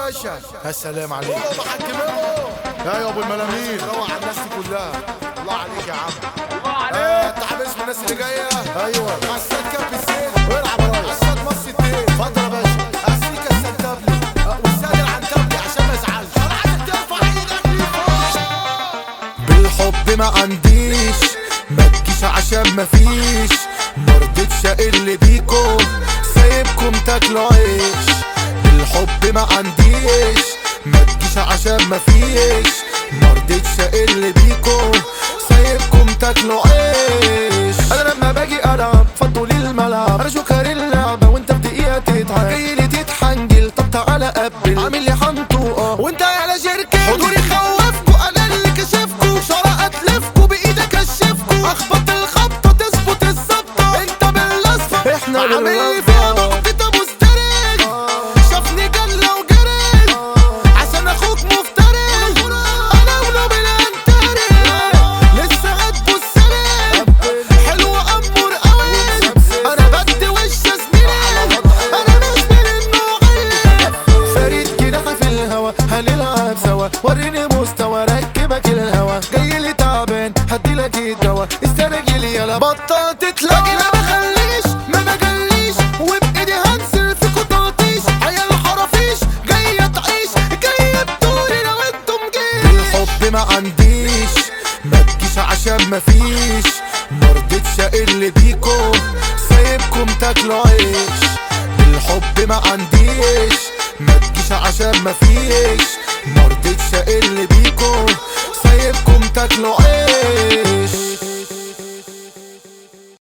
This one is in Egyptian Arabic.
باشا السلام عليك هو محكمينه يا يا ابو الملامير روح على الناس دي كلها الله عليك يا عم الله عليك آه، انت حابب اسم الناس اللي جايه ايوه عساد كاب السيد والعب يا ريس عساد مصر التين اتفضل يا باشا اسيكا السنتابلي والسادة العنتبلي عشان ما يزعلش انا عايزك ترفع ايدك لفوق بالحب ما عنديش ما تجيش عشان مفيش مرضتش اقل بيكم سايبكم تاكلوا عيش بالحب ما عنديش ما تجيش عشان مفيش مرضتش اقل بيكم سايبكم تاكلوا عيش انا لما باجي العب فضوا لي الملعب انا شكر اللعبه وانت بدقيقه تتعب جاي لي تتحنجل طب تعالى قبل عامل لي حنطوقه وانت على شركه حضوري خوفكوا انا اللي كشفكوا شرقت لفكوا بايدك كشفكوا اخبط الخبطه تظبط الظبطه انت بالاصفر احنا عامل لي فيها نقطه مسترد شافني جلة وجري عشان اخوك مفتري انا ولو بالانتري لسه هتبص السرد حلو امور قوي انا بدي وش زميلي انا مش من النوع فريد كده في الهوا هنلعب سوا وريني مستوى ركبك الهوا جاي لي تعبان هديلك الدوا استرجل يلا بطل تتلاقي ما بخليش ما بجليش وبايدي هنزل في قطاطيش عيال حرافيش جاية تعيش جاية بتقولي لو انتم جيش بالحب ما عنديش ما تجيش عشان مفيش مرضتش اقل بيكم سايبكم تاكلوا عيش بالحب ما عنديش ما تجيش عشان مفيش مرضتش اقل بيكم سايبكم تاكلوا